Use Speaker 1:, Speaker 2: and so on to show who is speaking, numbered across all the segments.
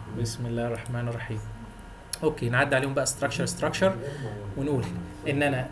Speaker 1: بسم الله الرحمن الرحيم اوكي نعدي عليهم بقى ستراكشر ستراكشر ونقول ان انا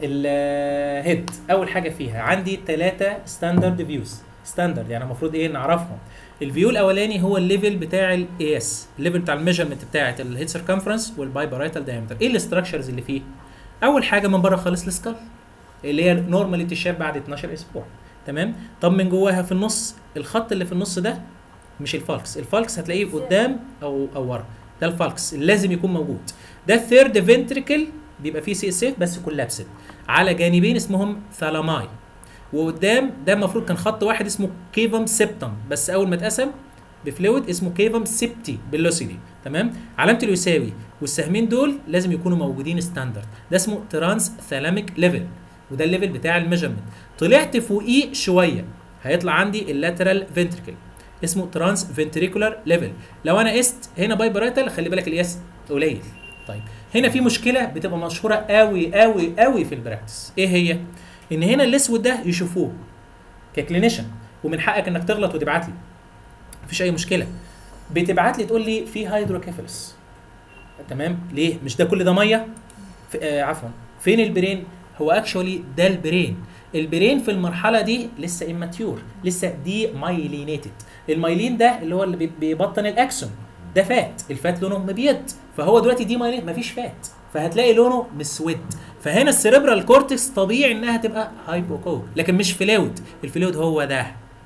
Speaker 1: الهيد اول حاجه فيها عندي ثلاثه ستاندرد فيوز ستاندرد يعني المفروض ايه نعرفهم الفيو الاولاني هو الليفل بتاع الاي اس الليفل بتاع الميجرمنت بتاعه الهيد سيركمفرنس والبايبرايتال دايمتر ايه الاستراكشرز اللي فيه اول حاجه من بره خالص السكال اللي هي نورمالي تشاب بعد 12 اسبوع تمام طب من جواها في النص الخط اللي في النص ده مش الفالكس الفالكس هتلاقيه قدام او او ورا ده الفالكس اللي لازم يكون موجود ده الثيرد فنتريكل بيبقى فيه سي اس اف بس كولابسد على جانبين اسمهم ثالاماي وقدام ده المفروض كان خط واحد اسمه كيفم سيبتم بس اول ما اتقسم بفلويد اسمه كيفم سيبتي باللوسيدي تمام علامه اليساوي والسهمين دول لازم يكونوا موجودين ستاندرد ده اسمه ترانس ثالاميك ليفل وده الليفل بتاع الميجرمنت طلعت فوقيه شويه هيطلع عندي اللاترال فنتريكل اسمه ترانس فنتريكولار ليفل لو انا قست هنا بايبراتال خلي بالك القياس قليل طيب هنا في مشكله بتبقى مشهوره قوي قوي قوي في البراكتس ايه هي ان هنا الاسود ده يشوفوه ككلينيشن ومن حقك انك تغلط وتبعت لي مفيش اي مشكله بتبعت لي تقول لي في هيدروكيفالس تمام ليه مش ده كل ده ميه في آه عفوا فين البرين هو اكشولي ده البرين البرين في المرحله دي لسه اماتيور لسه دي مايلينيتد المايلين ده اللي هو اللي بي- بيبطن الاكسون ده فات الفات لونه مبيض فهو دلوقتي دي مايلين مفيش فات فهتلاقي لونه مسود فهنا السيريبرال كورتكس طبيعي انها تبقى هايبوكوك لكن مش فلويد الفلويد هو ده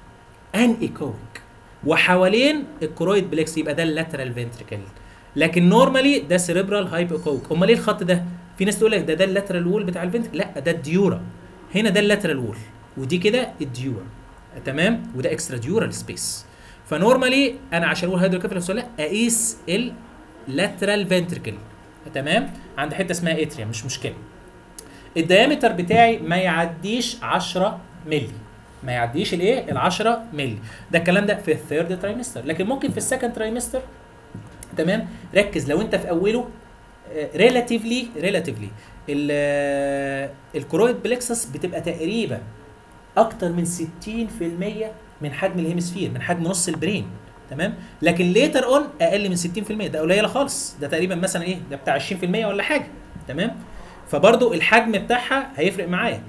Speaker 1: ان ايكوك وحوالين الكرويد بليكس يبقى ده اللاترال فنتريكل لكن نورمالي ده سيريبرال هايبوكوك امال ايه الخط ده في ناس تقول لك ده ده اللاترال وول بتاع الفنتريكل لا ده الديورا هنا ده اللاترال وول ودي كده الديورا تمام وده اكسترا ديورال سبيس فنورمالي انا عشان اقول هيدروكيفالوس ولا لا اقيس اللاترال فنتريكل تمام عند حته اسمها اتريا مش مشكله الديامتر بتاعي ما يعديش 10 مللي ما يعديش الايه ال 10 مللي ده الكلام ده في الثيرد ترايمستر لكن ممكن في السكند ترايمستر تمام ركز لو انت في اوله ريلاتيفلي ريلاتيفلي الكرويد بلكسس بتبقى تقريبا اكتر من 60% من حجم الهيمسفير من حجم نص البرين تمام لكن ليتر اون اقل من 60% ده قليله خالص ده تقريبا مثلا ايه ده بتاع 20% ولا حاجه تمام فبرضو الحجم بتاعها هيفرق معايا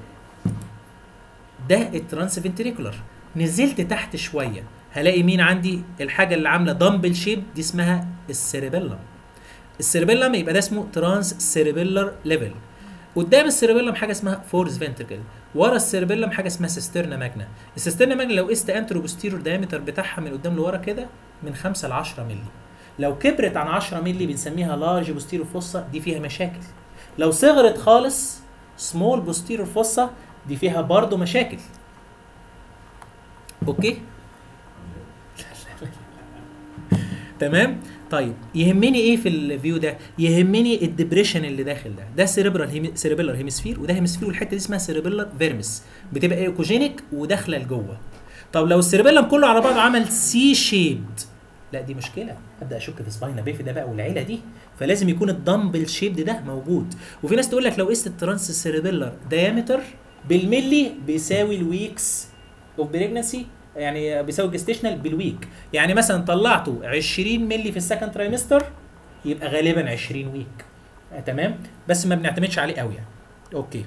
Speaker 1: ده الترانس فنتريكولار نزلت تحت شويه هلاقي مين عندي الحاجه اللي عامله دمبل شيب دي اسمها السيربيلم السيربيلم يبقى ده اسمه ترانس سيربيلر ليفل قدام السيربيلم حاجه اسمها فورس فنتركل ورا السيربيلم حاجه اسمها سيسترنا ماجنا السيسترنا ماجنا لو قست انترو بوستيرور دايمتر بتاعها من قدام لورا كده من 5 ل 10 مللي لو كبرت عن 10 مللي بنسميها لارج بوستيرور فوسا دي فيها مشاكل لو صغرت خالص سمول بوستيرور فوسا دي فيها برضه مشاكل اوكي تمام طيب يهمني ايه في الفيو ده يهمني الدبريشن اللي داخل ده ده سيريبرال هيمي... سيريبيلر هيمسفير وده هيمسفير والحته دي اسمها سيريبيلر فيرمس بتبقى ايكوجينيك وداخله لجوه طب لو السيريبيلم كله على بعضه عمل سي شيبد لا دي مشكله ابدا اشك في سباينا بيفي ده بقى والعيله دي فلازم يكون الدمبل شيبد ده موجود وفي ناس تقول لك لو قست الترانس سيريبيلر دايمتر بالملي بيساوي الويكس اوف بريجنسي يعني بيساوي الجستيشنال بالويك يعني مثلا طلعته 20 مللي في السكند ترايمستر يبقى غالبا 20 ويك آه تمام بس ما بنعتمدش عليه قوي يعني اوكي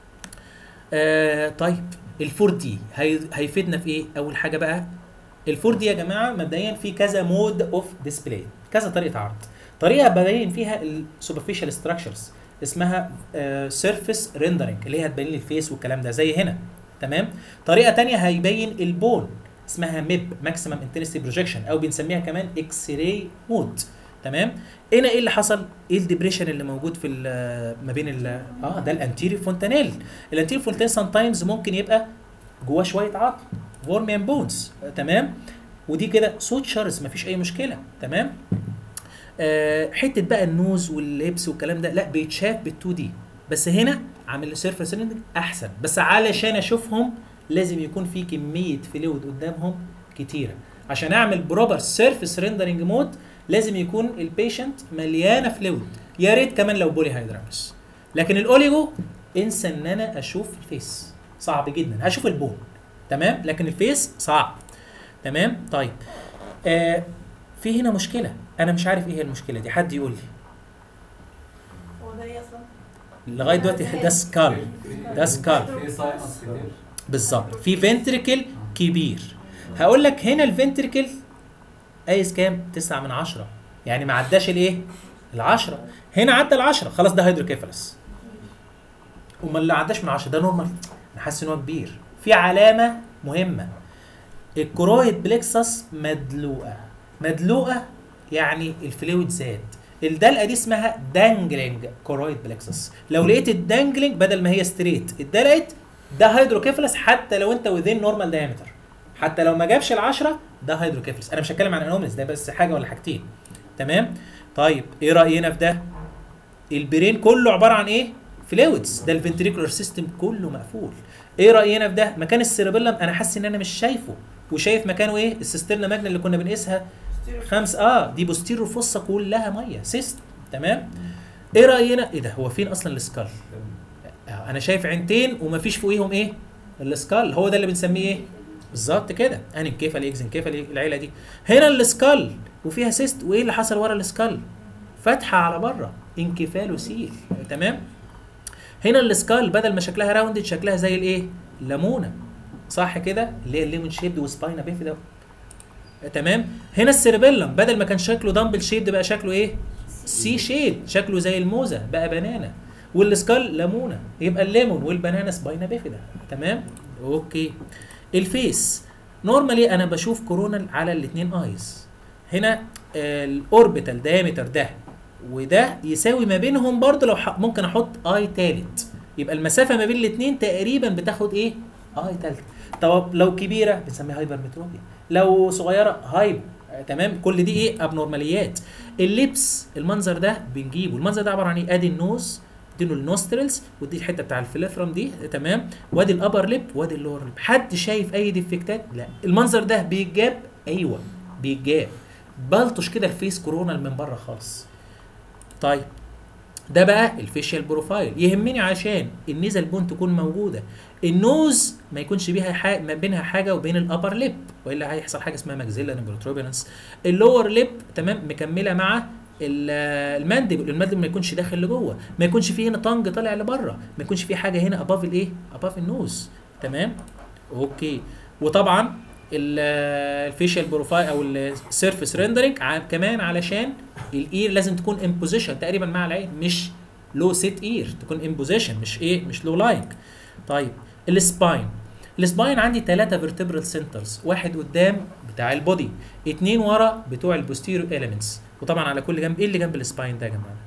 Speaker 1: آه طيب الفور دي هي هيفيدنا في ايه اول حاجه بقى الفور دي يا جماعه مبدئيا في كذا مود اوف ديسبلاي كذا طريقه عرض طريقه ببين فيها السوبرفيشال ستراكشرز اسمها سيرفيس uh, ريندرنج اللي هي هتبين لي الفيس والكلام ده زي هنا تمام طريقه تانية هيبين البون اسمها ميب ماكسيمم انتنسيتي بروجكشن او بنسميها كمان اكس راي مود تمام هنا ايه اللي حصل ايه الدبريشن اللي موجود في ما بين ال اه ده الانتيري فونتانيل الانتيري فونتانيل سام تايمز ممكن يبقى جواه شويه عظم وورميان بونز تمام ودي كده سوتشرز مفيش اي مشكله تمام آه حته بقى النوز واللبس والكلام ده لا بيتشاف بال2 دي بس هنا عامل سيرفيس ريندنج احسن بس علشان اشوفهم لازم يكون في كميه فلويد قدامهم كتيره عشان اعمل بروبر سيرفيس ريندرنج مود لازم يكون البيشنت مليانه فلويد يا ريت كمان لو بولي هيدرامس لكن الاوليجو انسى ان انا اشوف الفيس صعب جدا هشوف البون تمام لكن الفيس صعب تمام طيب آه في هنا مشكله انا مش عارف ايه هي المشكله دي حد يقول لي
Speaker 2: هو ده ايه اصلا؟
Speaker 1: لغايه دلوقتي ده سكال ده سكال
Speaker 3: في ساينس كتير
Speaker 1: بالظبط في فنتريكل كبير هقول لك هنا الفنتريكل قايس كام 9 من 10 يعني ما عداش الايه العشرة هنا عدى العشرة خلاص ده هيدروكيفالس امال اللي عداش من 10 ده نورمال انا حاسس ان هو كبير في علامه مهمه الكرويد بليكسس مدلوقه مدلوقه يعني الفلويد زاد الدلقه دي اسمها دانجلينج كرويد بليكسس لو لقيت الدانجلينج بدل ما هي ستريت اتدلقت ده هيدروكيفالس حتى لو انت وذين نورمال دايمتر حتى لو ما جابش العشرة ده هيدروكيفالس انا مش هتكلم عن انوميلز ده بس حاجه ولا حاجتين تمام طيب ايه راينا في ده البرين كله عباره عن ايه فلويدز ده الفنتريكولار سيستم كله مقفول ايه راينا في ده مكان السيربيلم انا حاسس ان انا مش شايفه وشايف مكانه ايه السيسترنا ماجنا اللي كنا بنقيسها خمس اه دي بوستيرو فصه كلها ميه سيست تمام ايه راينا ايه ده هو فين اصلا السكال آه، انا شايف عينتين ومفيش فوقيهم ايه السكال هو ده اللي بنسميه ايه بالظبط كده انكيفال اكزنكيفال العيله دي هنا السكال وفيها سيست وايه اللي حصل ورا السكال فتحه على بره انكفالوسيل تمام هنا السكال بدل ما شكلها راوندد شكلها زي الايه ليمونه صح كده اللي هي الليمون شيبد وسباينا بيفيدا تمام هنا السيربيلم بدل ما كان شكله دمبل شيبد بقى شكله ايه سي شيد شكله زي الموزه بقى بنانا والسكال ليمونه يبقى الليمون والبنانا سباينا بيفيدا تمام اوكي الفيس نورمالي انا بشوف كورونا على الاثنين ايز هنا الاوربيتال دايمتر ده وده يساوي ما بينهم برضه لو ح- ممكن احط اي تالت يبقى المسافه ما بين الاثنين تقريبا بتاخد ايه اي تالت طب لو كبيره بنسميها هايبر متروبيا لو صغيره هايب آه، تمام كل دي ايه ابنورماليات اللبس المنظر ده بنجيبه المنظر ده عباره عن ايه ادي النوز اديله النوسترلز ودي الحته بتاع الفليفرم دي تمام وادي الابر ليب وادي اللور ليب حد شايف اي ديفكتات لا المنظر ده بيتجاب ايوه بيتجاب بلطش كده الفيس كورونا من بره خالص طيب ده بقى الفيشيال بروفايل يهمني عشان النيزل بون تكون موجوده النوز ما يكونش بيها حاجة ما بينها حاجه وبين الابر ليب والا هيحصل حاجه اسمها ماكسيلا نيبروتروبينس اللور ليب تمام مكمله مع ال- المانديبل المانديبل ما يكونش داخل لجوه ما يكونش فيه هنا طنج طالع لبره ما يكونش فيه حاجه هنا اباف الايه اباف النوز تمام اوكي وطبعا ال- الفيشيال بروفايل او السيرفيس ريندرنج كمان علشان الاير لازم تكون ان بوزيشن تقريبا مع العين مش لو سيت اير تكون ان بوزيشن مش ايه مش لو لايك طيب السباين السباين عندي ثلاثة فيرتبرال سنترز واحد قدام بتاع البودي اتنين ورا بتوع البوستيريو اليمنتس وطبعا على كل جنب ايه اللي جنب السباين ده يا جماعه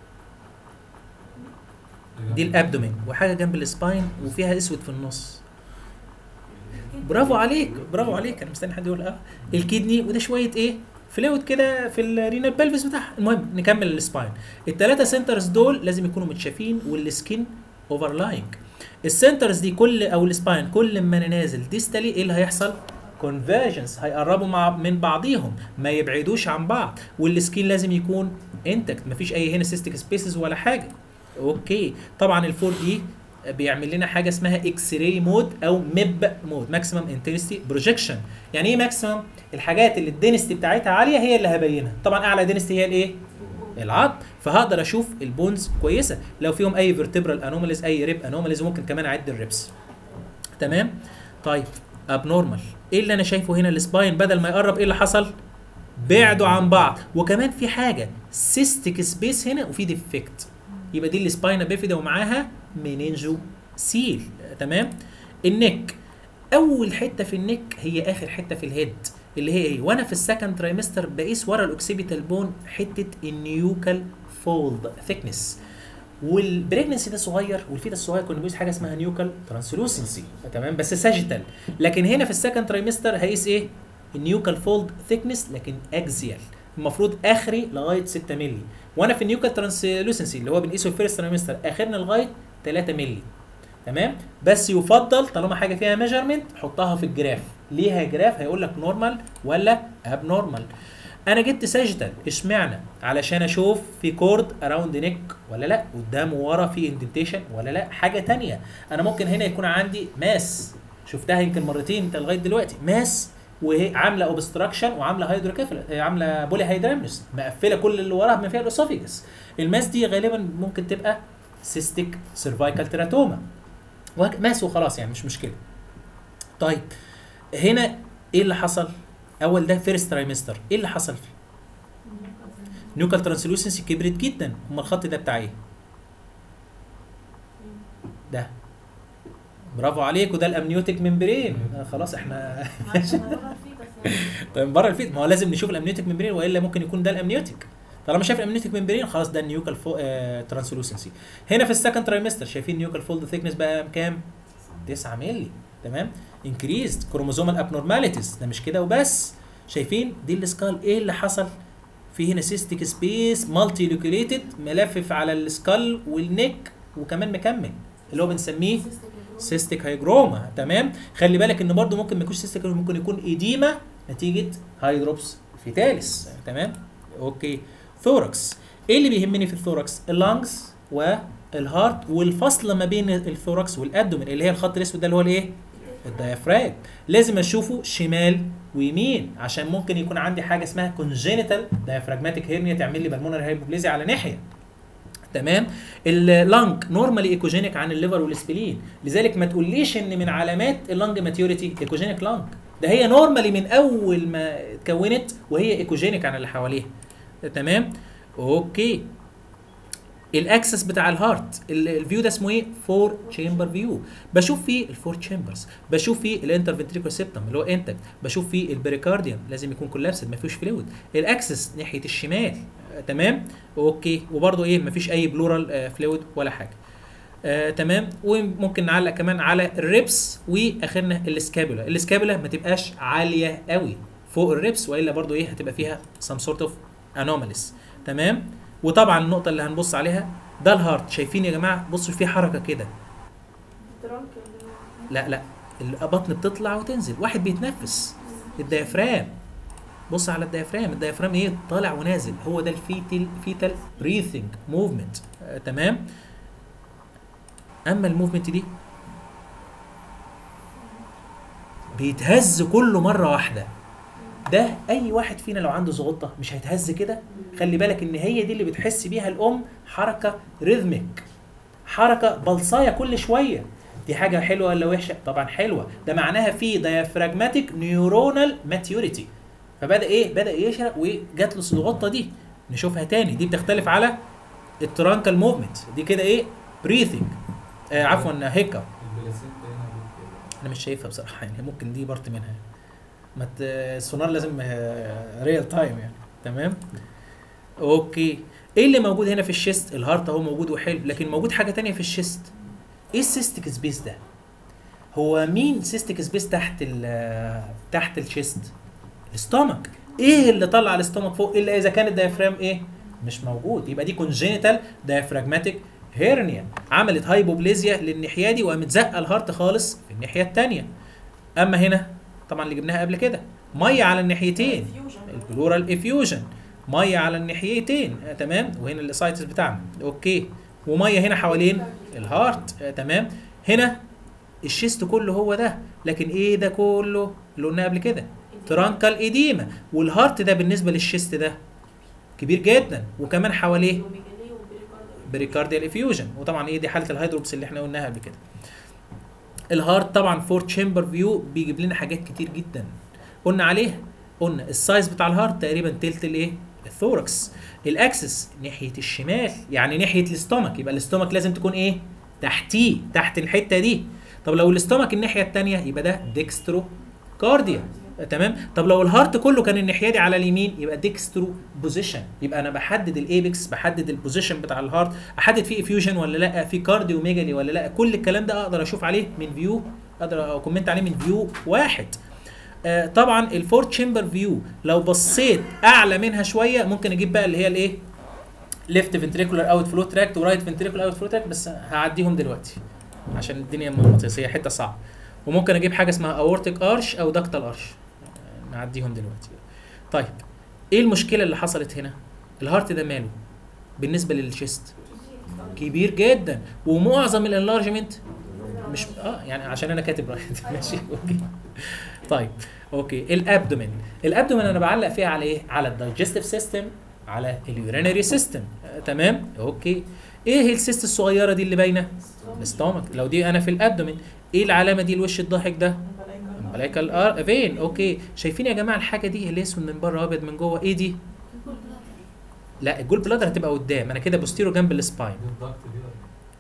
Speaker 1: دي الابدومين وحاجه جنب السباين وفيها اسود في النص برافو عليك برافو عليك انا مستني حد يقول اه الكدني وده شويه ايه فلويد كده في الرينال بلفس بتاعها المهم نكمل السباين الثلاثه سنترز دول لازم يكونوا متشافين والسكين اوفرلاينج السنترز دي كل او السباين كل ما انا نازل ديستالي ايه اللي هيحصل كونفرجنس هيقربوا مع من بعضيهم ما يبعدوش عن بعض والسكين لازم يكون انتكت مفيش اي هنا سيستيك سبيسز ولا حاجه اوكي طبعا الفور دي بيعمل لنا حاجه اسمها اكس راي مود او ميب مود ماكسيمم انتنسيتي بروجكشن يعني ايه ماكسيمم الحاجات اللي الدنستي بتاعتها عاليه هي اللي هبينها طبعا اعلى دنستي هي الايه العظم فهقدر اشوف البونز كويسه لو فيهم اي فيرتبرال انوماليز اي ريب انوماليز ممكن كمان اعد الريبس تمام طيب ابنورمال ايه اللي انا شايفه هنا السباين بدل ما يقرب ايه اللي حصل بعدوا عن بعض وكمان في حاجه سيستيك سبيس هنا وفي ديفكت يبقى دي السباينا بيفيدا ومعاها منينجو سيل تمام النك اول حته في النك هي اخر حته في الهيد اللي هي ايه وانا في السكند ترايمستر بقيس ورا الاوكسيبيتال بون حته النيوكال فولد ثيكنس والبريجنسي ده صغير والفيتا الصغير كنا بنقيس حاجه اسمها نيوكال ترانسلوسنسي تمام بس ساجيتال لكن هنا في السكند ترايمستر هقيس ايه النيوكال فولد ثيكنس لكن اكزيال المفروض اخري لغايه 6 مللي وانا في النيوكال ترانسلوسنسي اللي هو بنقيسه في الفيرست ترايمستر اخرنا لغايه 3 مللي تمام بس يفضل طالما حاجه فيها ميجرمنت حطها في الجراف ليها جراف هيقول لك نورمال ولا اب نورمال انا جبت ساجيتال اشمعنى علشان اشوف في كورد اراوند نيك ولا لا قدام وورا في اندنتيشن ولا لا حاجه تانية انا ممكن هنا يكون عندي ماس شفتها يمكن مرتين انت لغايه دلوقتي ماس وهي عامله اوبستراكشن وعامله هيدروكيفال عامله بولي هيدرامنس مقفله كل اللي وراها بما فيها الاسوفيجس الماس دي غالبا ممكن تبقى سيستيك سيرفايكال تيراتوما وهك- ماس وخلاص يعني مش مشكله طيب هنا ايه اللي حصل اول ده فيرست ترايمستر ايه اللي حصل فيه نيوكال ترانسلوسنسي كبرت جدا امال الخط ده بتاع ايه ده برافو عليك وده الامنيوتيك ممبرين آه خلاص احنا
Speaker 2: معلش انا بره الفيتس يعني.
Speaker 1: طيب بره الفيت ما هو لازم نشوف الامنيوتيك ممبرين والا ممكن يكون ده الامنيوتيك طالما شايف الامنيوتيك ممبرين خلاص ده النيوكال فو... آه... ترانسلوسنسي هنا في السكند ترايمستر شايفين نيوكال فولد ثيكنس بقى كام 9 مللي تمام انكريزد كروموزومال ابنورماليتيز ده مش كده وبس شايفين دي السكال ايه اللي حصل في هنا سيستيك سبيس مالتي لوكيليتد ملفف على السكال والنك وكمان مكمل اللي هو بنسميه سيستيك هايجروما تمام خلي بالك ان برضو ممكن ما يكونش سيستيك ممكن يكون ايديما نتيجه هايدروبس فيتاليس تمام اوكي ثوركس ايه اللي بيهمني في الثوركس اللانجز والهارت والفصل ما بين الثوركس والابدومين اللي هي الخط الاسود ده اللي هو الايه الديافراج لازم اشوفه شمال ويمين عشان ممكن يكون عندي حاجه اسمها كونجينيتال ديافراجماتيك هيرنيا تعمل لي بالمونري هايبوبليزيا على ناحيه تمام اللنج نورمالي ايكوجينيك عن الليفر والسبلين لذلك ما تقوليش ان من علامات اللنج ماتيوريتي ايكوجينيك لنج ده هي نورمالي من اول ما اتكونت وهي ايكوجينيك عن اللي حواليها تمام اوكي الاكسس بتاع الهارت ال- الفيو ده اسمه ايه فور تشامبر فيو بشوف فيه الفور تشامبرز بشوف فيه الانترفنتريكول سيبتم اللي هو انتك بشوف فيه البريكارديوم لازم يكون كولابسد ما فيهوش فلويد الاكسس ناحيه الشمال آه تمام اوكي وبرده ايه ما فيش اي بلورال آه فلويد ولا حاجه آه تمام وممكن نعلق كمان على الريبس واخرنا السكابولا السكابولا ما تبقاش عاليه قوي فوق الريبس والا برضو ايه هتبقى فيها some sort of anomalies تمام وطبعا النقطه اللي هنبص عليها ده الهارت شايفين يا جماعه بصوا في حركه كده
Speaker 2: الترانك اللي هو-
Speaker 1: لا لا البطن بتطلع وتنزل واحد بيتنفس الديافرام بص على الديافرام الديافرام ايه طالع ونازل هو ده الفيتال فيتال بريثنج موفمنت آه تمام اما الموفمنت دي بيتهز كله مره واحده ده اي واحد فينا لو عنده زغطه مش هيتهز كده خلي بالك ان هي دي اللي بتحس بيها الام حركه ريزميك حركه بلصايه كل شويه دي حاجه حلوه ولا وحشه طبعا حلوه ده معناها في ديافراجماتيك نيورونال ماتيوريتي فبدا ايه بدا يشرق وجات له الغطه دي نشوفها تاني دي بتختلف على الترانكال موفمنت دي كده ايه بريثنج آه عفوا هيكا
Speaker 3: البلاسينتا هنا بت-
Speaker 1: انا مش شايفها بصراحه يعني ممكن دي بارت منها ما ت- السونار لازم ريال تايم يعني تمام اوكي ايه اللي موجود هنا في الشيست الهارت اهو موجود وحلو لكن موجود حاجه تانية في الشيست ايه السيستيك سبيس ده هو مين سيستيك سبيس تحت ال تحت الشيست الاستومك ايه اللي طلع الاستومك فوق الا اذا كان الديافرام ايه مش موجود يبقى دي كونجينيتال ديافراجماتيك هيرنيا عملت هايبوبليزيا للناحيه دي وقامت زقه الهارت خالص في الناحيه الثانيه اما هنا طبعا اللي جبناها قبل كده ميه على الناحيتين
Speaker 2: Diffusion.
Speaker 1: البلورال افيوجن ميه على الناحيتين آه تمام وهنا الاسايتس بتاعنا اوكي وميه هنا حوالين الهارت آه تمام هنا الشيست كله هو ده لكن ايه ده كله اللي قلناه قبل كده ترانكال ايديما والهارت ده بالنسبه للشيست ده كبير جدا وكمان حواليه
Speaker 2: وميجاليه وبريكارديو.
Speaker 1: بريكارديال افيوجن وطبعا ايه دي حاله الهيدروبس اللي احنا قلناها قبل كده الهارت طبعا فور تشامبر فيو بيجيب لنا حاجات كتير جدا قلنا عليها قلنا السايز بتاع الهارت تقريبا تلت الايه الثوركس الاكسس ناحيه الشمال يعني ناحيه الاستومك يبقى الاستومك لازم تكون ايه تحتيه تحت الحته دي طب لو الاستومك الناحيه الثانيه يبقى ده ديكسترو كارديا تمام طب لو الهارت كله كان الناحيه دي على اليمين يبقى ديكسترو بوزيشن يبقى انا بحدد الايبكس بحدد البوزيشن بتاع الهارت احدد فيه افيوجن ولا لا في كارديو ميجالي ولا لا كل الكلام ده اقدر اشوف عليه من فيو اقدر اكومنت عليه من فيو واحد آه طبعا الفور تشامبر فيو لو بصيت اعلى منها شويه ممكن اجيب بقى اللي هي الايه ليفت فنتريكولار اوت فلو تراكت ورايت فنتريكولار اوت فلو تراكت بس هعديهم دلوقتي عشان الدنيا مغناطيسيه حته صعبه وممكن اجيب حاجه اسمها اورتيك ارش او داكتال ارش نعديهم دلوقتي طيب ايه المشكله اللي حصلت هنا الهارت ده ماله بالنسبه للشيست كبير جدا ومعظم الانلارجمنت مش اه يعني عشان انا كاتب رايت ماشي اوكي طيب اوكي الابدومين الابدومين انا بعلق فيها على ايه على الدايجستيف سيستم على اليورينري سيستم آه تمام اوكي ايه السيست الصغيره دي اللي باينه الاستومك لو دي انا في الابدومين ايه العلامه دي الوش الضاحك ده امبلايكال ار فين اوكي شايفين يا جماعه الحاجه دي اللي اسود من بره ابيض من جوه ايه دي لا الجول بلادر هتبقى قدام انا كده بوستيرو جنب السباين
Speaker 3: دي الضغط دي ولا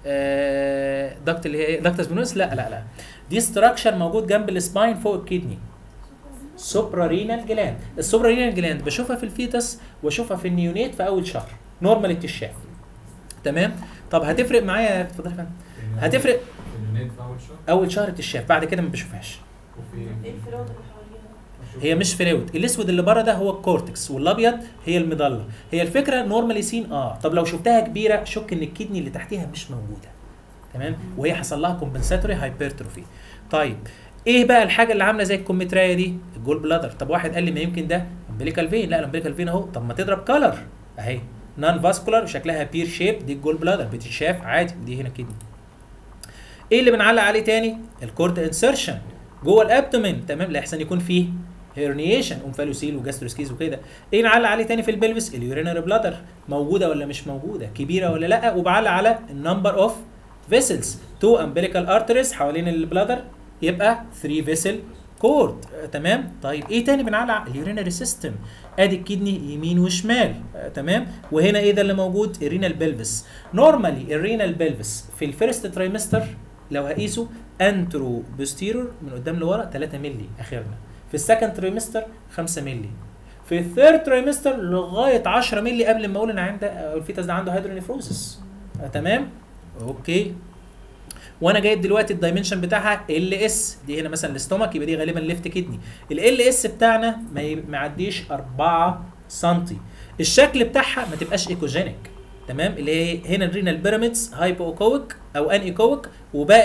Speaker 1: آه دكت اللي هي ايه دكتس بنوس لا لا لا دي ستراكشر موجود جنب السباين فوق الكدني سوبرا رينال جلاند السوبرا رينال جلاند بشوفها في الفيتس واشوفها في النيونيت في اول شهر نورمال اكتشاف تمام طب هتفرق معايا اتفضل يا فندم
Speaker 3: في
Speaker 1: هتفرق
Speaker 3: في النت في اول شهر
Speaker 1: اول شهر اكتشاف بعد كده ما بشوفهاش
Speaker 3: وفي
Speaker 2: ايه الفراغ اللي حواليها؟
Speaker 3: أشوف-
Speaker 1: هي مش فلويد الاسود اللي بره ده هو الكورتكس والابيض هي المضله هي الفكره نورمالي سين اه طب لو شفتها كبيره شك ان الكدني اللي تحتيها مش موجوده تمام وهي حصل لها كومبنساتوري هايبرتروفي طيب ايه بقى الحاجه اللي عامله زي الكمثريه دي الجول بلادر طب واحد قال لي ما يمكن ده امبليكال فين لا الامبليكال فين اهو طب ما تضرب كلر اهي نان فاسكولار شكلها بير شيب دي الجول بلادر بتتشاف عادي دي هنا كدني ايه اللي بنعلق عليه تاني الكورد انسرشن جوه الابدومين تمام لا يحسن يكون فيه هيرنيشن اومفالوسيل وجاستروسكيز وكده ايه نعلق عليه تاني في البلفس اليورينري بلادر موجوده ولا مش موجوده كبيره ولا لا وبعلق على النمبر اوف فيسلز تو امبليكال ارتريز حوالين البلادر يبقى 3 فيسل كورد آه تمام طيب ايه تاني بنعلق على اليورينري سيستم ادي الكدني يمين وشمال آه تمام وهنا ايه ده اللي موجود الرينال بلفس نورمالي الرينال بلفس في الفيرست ترايمستر لو هقيسه انترو بوستيرور من قدام لورا 3 مللي اخرنا في السكند تريمستر 5 مللي في الثيرد تريمستر لغايه 10 مللي قبل ما اقول ان عنده أو الفيتس ده عنده هيدرونيفروزس آه تمام اوكي وانا جايب دلوقتي الدايمنشن بتاعها ال اس دي هنا مثلا الاستومك يبقى دي غالبا ليفت كدني ال اس بتاعنا ما ي- ما يعديش 4 سم الشكل بتاعها ما تبقاش ايكوجينيك تمام اللي هي هنا الرينال بيراميدز هايبو اوكويك او ان ايكويك وباقي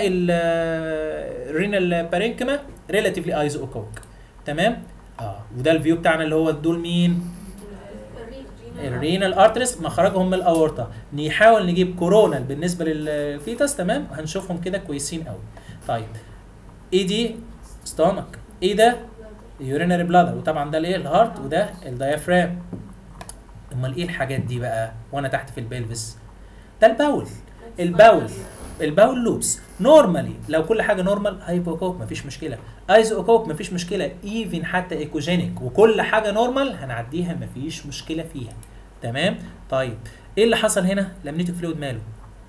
Speaker 1: الرينال بارينكما ريلاتيفلي ايزو اوكويك تمام اه وده الفيو بتاعنا اللي هو دول مين الرينال ارتريس مخرجهم من الاورطه نحاول نجيب كورونال بالنسبه للفيتس تمام هنشوفهم كده كويسين قوي طيب ايه دي ستومك ايه ده يورينري بلادر وطبعا ده الايه الهارت وده الديافرام امال ايه الحاجات دي بقى وانا تحت في البلفس ده الباول الباول الباول لوبس نورمالي لو كل حاجه نورمال هايبوكوك مفيش مشكله ايزوكوك مفيش مشكله ايفن حتى ايكوجينيك وكل حاجه نورمال هنعديها مفيش مشكله فيها تمام طيب ايه اللي حصل هنا لامنيتك فلويد ماله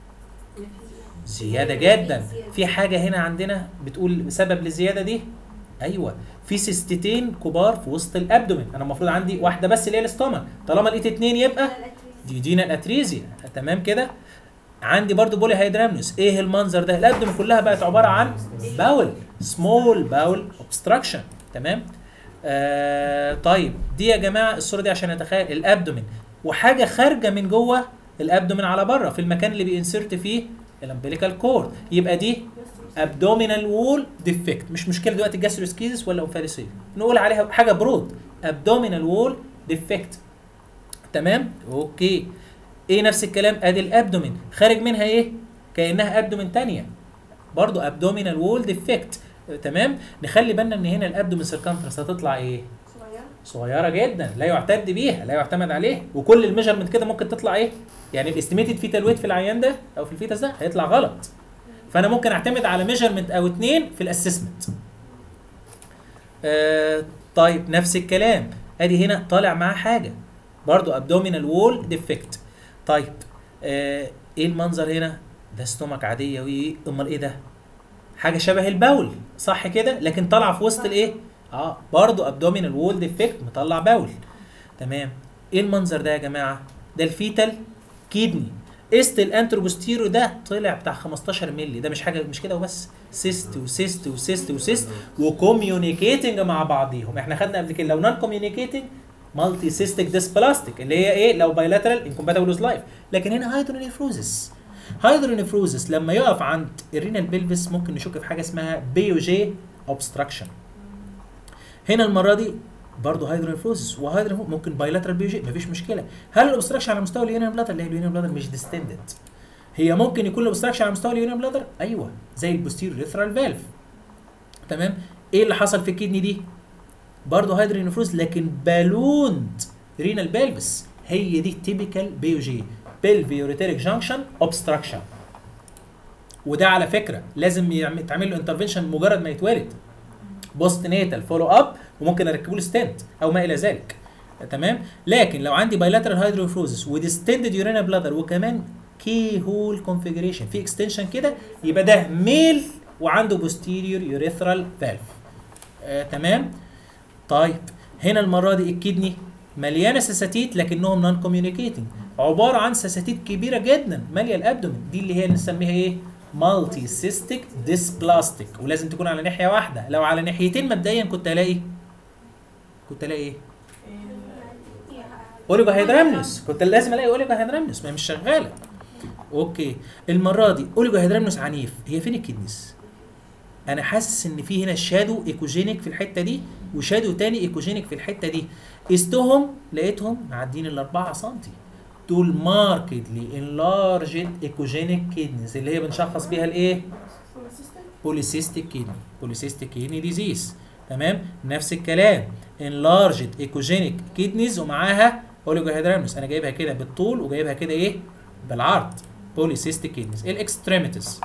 Speaker 1: زياده جدا في حاجه هنا عندنا بتقول سبب للزياده دي ايوه في سيستتين كبار في وسط الابدومين انا المفروض عندي واحده بس اللي هي الاستومك طالما لقيت اتنين يبقى دي دينا الاتريزيا تمام كده عندي برضو بولي هيدرامنوس ايه المنظر ده الابدومين كلها بقت عباره عن باول سمول باول اوبستراكشن تمام آه طيب دي يا جماعه الصوره دي عشان اتخيل الابدومين وحاجه خارجه من جوه الابدومين على بره في المكان اللي بينسرت فيه الامبليكال كورد يبقى دي ابدومينال وول ديفكت مش مشكله دلوقتي جاستروسكيزس ولا اوفاليسيل نقول عليها حاجه برود ابدومينال وول ديفكت تمام اوكي ايه نفس الكلام ادي الابدومين خارج منها ايه كانها ابدومين تانية برضو ابدومينال وول ديفكت تمام نخلي بالنا ان هنا الابدومين سيركمفرنس هتطلع ايه
Speaker 2: صغيرة
Speaker 1: صغيره جدا لا يعتد بيها لا يعتمد عليه وكل الميجرمنت كده ممكن تطلع ايه يعني الاستيميتد فيتال ويت في العيان ده او في الفيتس ده هيطلع غلط فانا ممكن اعتمد على ميجرمنت او اتنين في الاسسمنت آه طيب نفس الكلام ادي هنا طالع معاه حاجه برضو ابدومينال وول ديفكت طيب آه ايه المنظر هنا ده ستومك عاديه وايه امال ايه ده حاجه شبه البول صح كده لكن طالعه في وسط الايه اه برضو ابدومينال وول ديفكت مطلع باول تمام ايه المنظر ده يا جماعه ده الفيتال كيدني است الانتروبوستيرو ده طلع بتاع 15 مللي ده مش حاجه مش كده وبس سيست وسيست وسيست وسيست وكوميونيكيتنج مع بعضيهم احنا خدنا قبل كده لو نون كوميونيكيتنج مالتي سيستيك ديسبلاستيك اللي هي ايه لو بايلاترال انكومباتبل ويز لايف لكن هنا هايدرونيفروزس هايدرونيفروزس لما يقف عند الرينال بيلفس ممكن نشك في حاجه اسمها بيوجي اوبستراكشن هنا المره دي برضه هايدرونيفروزس وهايدرو ممكن بايلاترال بيوجي مفيش مشكله هل الاوبستراكشن على مستوى اليونيون بلادر لا اليونيون بلادر مش ديستندد هي ممكن يكون الاوبستراكشن على مستوى اليونيون بلادر ايوه زي البوستيريور ريثرال فالف تمام ايه اللي حصل في الكدني دي برضه هيدرينفروز لكن بالوند رينال بيلفس هي دي تيبيكال بي او جي بلفيوريتيريك جانكشن اوبستراكشن وده على فكره لازم يعمل- يتعمل له انترفنشن مجرد ما يتولد بوست نيتال فولو اب وممكن اركبه له ستنت او ما الى ذلك تمام لكن لو عندي بايلاترال هيدروفروزس وديستندد يورينا بلادر وكمان كي هول كونفيجريشن في اكستنشن كده يبقى ده ميل وعنده بوستيريور يوريثرال فالف آه تمام طيب هنا المره دي الكدني مليانه سساتيت لكنهم نون كوميونيكيتنج عباره عن سساتيت كبيره جدا ماليه الابدومين دي اللي هي نسميها ايه مالتي سيستيك ديسبلاستيك ولازم تكون على ناحيه واحده لو على ناحيتين مبدئيا كنت الاقي كنت الاقي ايه اوليجو هيدرامنوس كنت لازم الاقي اوليجو هيدرامنوس ما هي مش شغاله اوكي المره دي اوليجو هيدرامنوس عنيف هي فين الكدنس انا حاسس ان في هنا شادو ايكوجينيك في الحته دي وشادو تاني ايكوجينيك في الحته دي قستهم لقيتهم معديين ال 4 سم دول ماركتلي انلارجد ايكوجينيك كيدنيز اللي هي بنشخص بيها الايه بوليسيستيك كيدني بوليسيستيك كيدني ديزيز تمام نفس الكلام انلارجد ايكوجينيك كيدنيز ومعاها اوليجوهيدرامنوس انا جايبها كده بالطول وجايبها كده ايه بالعرض بوليسيستيك كيدنيز الاكستريميتيز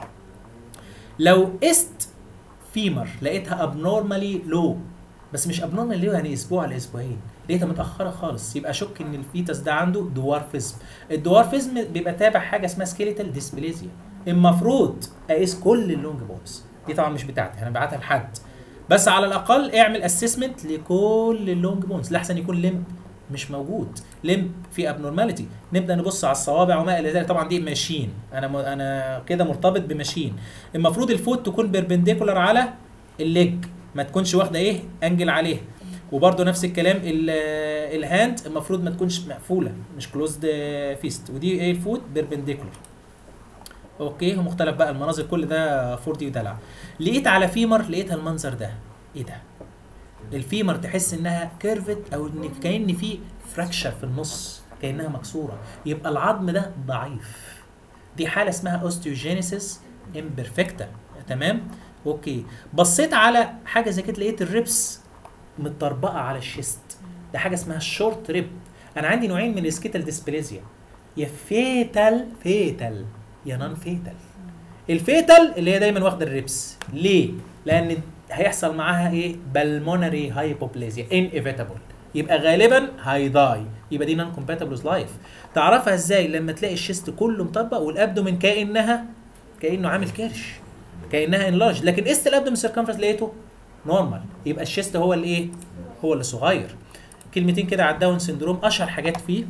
Speaker 1: لو قست فيمر لقيتها ابنورمالي لو بس مش ابنورمال لو يعني اسبوع لاسبوعين لقيتها متاخره خالص يبقى اشك ان الفيتس ده عنده دوارفيزم الدوارفيزم بيبقى تابع حاجه اسمها سكيليتال ديسبليزيا المفروض اقيس كل اللونج بونز دي طبعا مش بتاعتي انا بعتها لحد بس على الاقل اعمل اسسمنت لكل اللونج بونز لاحسن يكون لمب مش موجود لمب في ابنورماليتي نبدا نبص على الصوابع وما الى ذلك طبعا دي ماشين انا م... انا كده مرتبط بماشين المفروض الفوت تكون بيربنديكولار على الليج ما تكونش واخده ايه انجل عليها وبرده نفس الكلام ال- الهاند المفروض ما تكونش مقفوله مش كلوزد فيست ودي ايه الفوت بيربنديكولار اوكي هو مختلف بقى المناظر كل ده 4 دي ودلع لقيت على فيمر لقيتها المنظر ده ايه ده الفيمر تحس انها كيرفت او ان كان في فراكشر في النص كانها مكسوره يبقى العظم ده ضعيف دي حاله اسمها اوستيوجينيسيس امبرفكتا تمام اوكي بصيت على حاجه زي كده لقيت الريبس متطربقه على الشيست ده حاجه اسمها الشورت ريب انا عندي نوعين من السكيتال ديسبليزيا يا فيتال فيتال يا نون فيتال الفيتال اللي هي دايما واخده الريبس ليه لان هيحصل معاها ايه بالمونري هايبوبليزيا انيفيتابل يبقى غالبا هيضاي يبقى دي نون كومباتبل لايف تعرفها ازاي لما تلاقي الشيست كله مطبق والابدومين كانها كانه عامل كرش كانها انلارج لكن قست الابدومين سيركمفرنس لقيته نورمال يبقى الشيست هو اللي ايه هو اللي صغير كلمتين كده على الداون سندروم اشهر حاجات فيه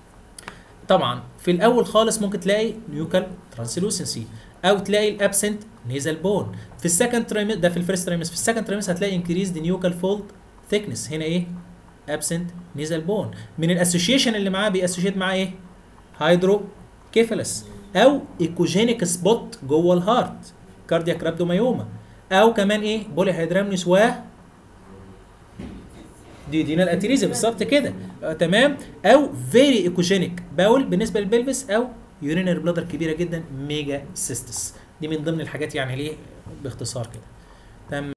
Speaker 1: طبعا في الاول خالص ممكن تلاقي نيوكال ترانسلوسنسي او تلاقي الابسنت نيزل بون في السكند تريمس ده في الفيرست تريمس في السكند تريمس هتلاقي انكريز نيوكال فولد ثيكنس هنا ايه ابسنت نيزل بون من الاسوشيشن اللي معاه بيأسوشيت معاه ايه هيدرو كيفالس او ايكوجينيك سبوت جوه الهارت كاردياك رابدومايوما او كمان ايه بولي هيدرامنس و دي دينا الاتريزا بالظبط كده آه تمام او فيري ايكوجينيك باول بالنسبه للبلفس او يورينري بلادر كبيره جدا ميجا سيستس دي من ضمن الحاجات يعني ليه باختصار كده تمام